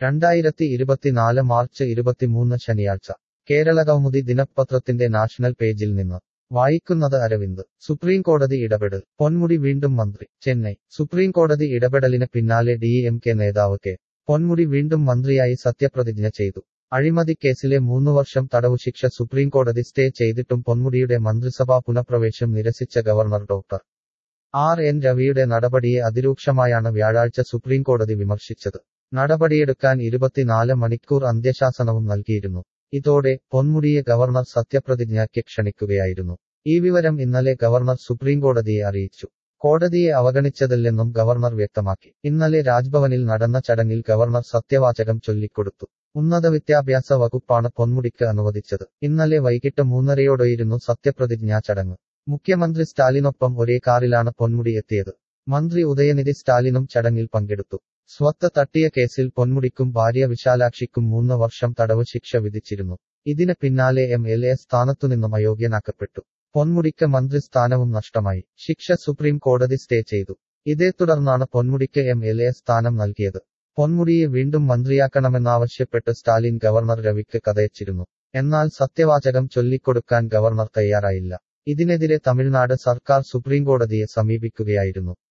രണ്ടായിരത്തി ഇരുപത്തിനാല് മാർച്ച് ഇരുപത്തിമൂന്ന് ശനിയാഴ്ച കേരളകൗമുദി ദിനപത്രത്തിന്റെ നാഷണൽ പേജിൽ നിന്ന് വായിക്കുന്നത് അരവിന്ദ് സുപ്രീംകോടതി ഇടപെടൽ പൊന്മുടി വീണ്ടും മന്ത്രി ചെന്നൈ സുപ്രീംകോടതി ഇടപെടലിന് പിന്നാലെ ഡി എം കെ നേതാവ് കെ പൊന്മുടി വീണ്ടും മന്ത്രിയായി സത്യപ്രതിജ്ഞ ചെയ്തു അഴിമതി കേസിലെ മൂന്നുവർഷം തടവുശിക്ഷ സുപ്രീംകോടതി സ്റ്റേ ചെയ്തിട്ടും പൊന്മുടിയുടെ മന്ത്രിസഭാ പുനഃപ്രവേശം നിരസിച്ച ഗവർണർ ഡോക്ടർ ആർ എൻ രവിയുടെ നടപടിയെ അതിരൂക്ഷമായാണ് വ്യാഴാഴ്ച സുപ്രീംകോടതി വിമർശിച്ചത് നടപടിയെടുക്കാൻ ഇരുപത്തിനാല് മണിക്കൂർ അന്ത്യശാസനവും നൽകിയിരുന്നു ഇതോടെ പൊന്മുടിയെ ഗവർണർ സത്യപ്രതിജ്ഞയ്ക്ക് ക്ഷണിക്കുകയായിരുന്നു ഈ വിവരം ഇന്നലെ ഗവർണർ സുപ്രീംകോടതിയെ അറിയിച്ചു കോടതിയെ അവഗണിച്ചതല്ലെന്നും ഗവർണർ വ്യക്തമാക്കി ഇന്നലെ രാജ്ഭവനിൽ നടന്ന ചടങ്ങിൽ ഗവർണർ സത്യവാചകം ചൊല്ലിക്കൊടുത്തു ഉന്നത വിദ്യാഭ്യാസ വകുപ്പാണ് പൊന്മുടിക്ക് അനുവദിച്ചത് ഇന്നലെ വൈകിട്ട് മൂന്നരയോടെയിരുന്നു സത്യപ്രതിജ്ഞാ ചടങ്ങ് മുഖ്യമന്ത്രി സ്റ്റാലിനൊപ്പം ഒരേ കാറിലാണ് പൊന്മുടി എത്തിയത് മന്ത്രി ഉദയനിധി സ്റ്റാലിനും ചടങ്ങിൽ പങ്കെടുത്തു സ്വത്ത് തട്ടിയ കേസിൽ പൊന്മുടിക്കും ഭാര്യ വിശാലാക്ഷിക്കും മൂന്ന് വർഷം തടവ് ശിക്ഷ വിധിച്ചിരുന്നു ഇതിന് പിന്നാലെ എം എൽ എ സ്ഥാനത്തുനിന്നും അയോഗ്യനാക്കപ്പെട്ടു പൊന്മുടിക്ക് മന്ത്രിസ്ഥാനവും നഷ്ടമായി ശിക്ഷ സുപ്രീം കോടതി സ്റ്റേ ചെയ്തു ഇതേ തുടർന്നാണ് പൊന്മുടിക്ക് എം എൽ എ സ്ഥാനം നൽകിയത് പൊന്മുടിയെ വീണ്ടും മന്ത്രിയാക്കണമെന്നാവശ്യപ്പെട്ട് സ്റ്റാലിൻ ഗവർണർ രവിക്ക് കഥയച്ചിരുന്നു എന്നാൽ സത്യവാചകം ചൊല്ലിക്കൊടുക്കാൻ ഗവർണർ തയ്യാറായില്ല ഇതിനെതിരെ തമിഴ്നാട് സർക്കാർ സുപ്രീംകോടതിയെ സമീപിക്കുകയായിരുന്നു